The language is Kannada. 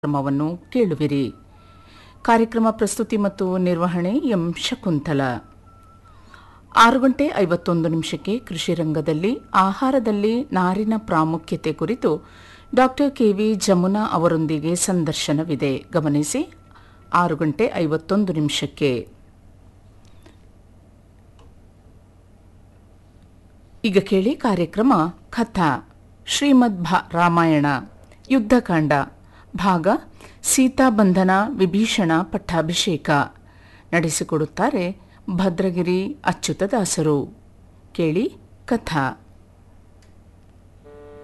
ಕಾರ್ಯಕ್ರಮವನ್ನು ಕೇಳುವಿರಿ ಕಾರ್ಯಕ್ರಮ ಪ್ರಸ್ತುತಿ ಮತ್ತು ನಿರ್ವಹಣೆ ಎಂ ಶಕುಂತಲ ಆರು ಗಂಟೆ ಐವತ್ತೊಂದು ನಿಮಿಷಕ್ಕೆ ಕೃಷಿ ರಂಗದಲ್ಲಿ ಆಹಾರದಲ್ಲಿ ನಾರಿನ ಪ್ರಾಮುಖ್ಯತೆ ಕುರಿತು ಡಾಕ್ಟರ್ ಕೆವಿ ಜಮುನಾ ಅವರೊಂದಿಗೆ ಸಂದರ್ಶನವಿದೆ ಗಮನಿಸಿ ಆರು ಗಂಟೆ ಐವತ್ತೊಂದು ನಿಮಿಷಕ್ಕೆ ಈಗ ಕೇಳಿ ಕಾರ್ಯಕ್ರಮ ಕಥಾ ಶ್ರೀಮದ್ ಭಾ ರಾಮಾಯಣ ಯುದ್ಧಕಾಂಡ ಭಾಗ ಸೀತಾಬಂಧನ ವಿಭೀಷಣ ಪಟ್ಟಾಭಿಷೇಕ ನಡೆಸಿಕೊಡುತ್ತಾರೆ ಭದ್ರಗಿರಿ ಅಚ್ಯುತದಾಸರು ಕೇಳಿ ಕಥಾ